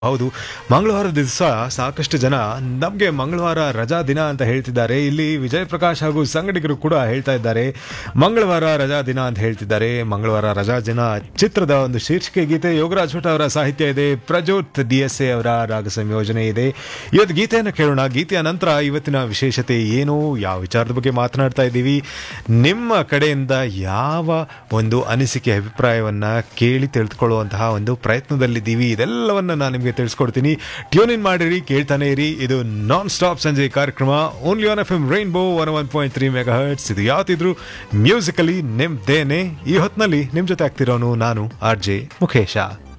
ಹೌದು ಮಂಗಳವಾರದ ದಿವಸ ಸಾಕಷ್ಟು ಜನ ನಮಗೆ ಮಂಗಳವಾರ ರಜಾ ದಿನ ಅಂತ ಹೇಳ್ತಿದ್ದಾರೆ ಇಲ್ಲಿ ವಿಜಯ್ ಪ್ರಕಾಶ್ ಹಾಗೂ ಸಂಗಡಿಗರು ಕೂಡ ಹೇಳ್ತಾ ಇದ್ದಾರೆ ಮಂಗಳವಾರ ರಜಾ ದಿನ ಅಂತ ಹೇಳ್ತಿದ್ದಾರೆ ಮಂಗಳವಾರ ರಜಾ ದಿನ ಚಿತ್ರದ ಒಂದು ಶೀರ್ಷಿಕೆ ಗೀತೆ ಯೋಗರಾಜ್ ಭಟ್ ಅವರ ಸಾಹಿತ್ಯ ಇದೆ ಪ್ರಜೋತ್ ಡಿ ಎಸ್ ಎ ಅವರ ರಾಗ ಸಂಯೋಜನೆ ಇದೆ ಇವತ್ತು ಗೀತೆಯನ್ನು ಕೇಳೋಣ ಗೀತೆಯ ನಂತರ ಇವತ್ತಿನ ವಿಶೇಷತೆ ಏನು ಯಾವ ವಿಚಾರದ ಬಗ್ಗೆ ಮಾತನಾಡ್ತಾ ಇದ್ದೀವಿ ನಿಮ್ಮ ಕಡೆಯಿಂದ ಯಾವ ಒಂದು ಅನಿಸಿಕೆ ಅಭಿಪ್ರಾಯವನ್ನ ಕೇಳಿ ತಿಳಿದುಕೊಳ್ಳುವಂತಹ ಒಂದು ಪ್ರಯತ್ನದಲ್ಲಿದ್ದೀವಿ ಇದೆಲ್ಲವನ್ನ ನಾನು ನಿಮಗೆ ತಿಳಿಸ್ಕೊಡ್ತೀನಿ ಟ್ಯೂನ್ ಇನ್ ಮಾಡಿರಿ ಕೇಳ್ತಾನೆ ಇರಿ ಇದು ನಾನ್ ಸ್ಟಾಪ್ ಸಂಜೆ ಕಾರ್ಯಕ್ರಮ only on F M Rainbow one one point three megahertz ಇದು ಯಾವ್ದಿದ್ರು ಮ್ಯೂಸಿಕಲಿ ನಿಮ್ದೇನೆ ಈ ಹೊತ್ತಿನಲ್ಲಿ ನಿಮ್ ಜೊತೆ ಆಗ್ತಿರೋನು ನಾನು ಆರ್ ಜೆ ಮುಖೇಶ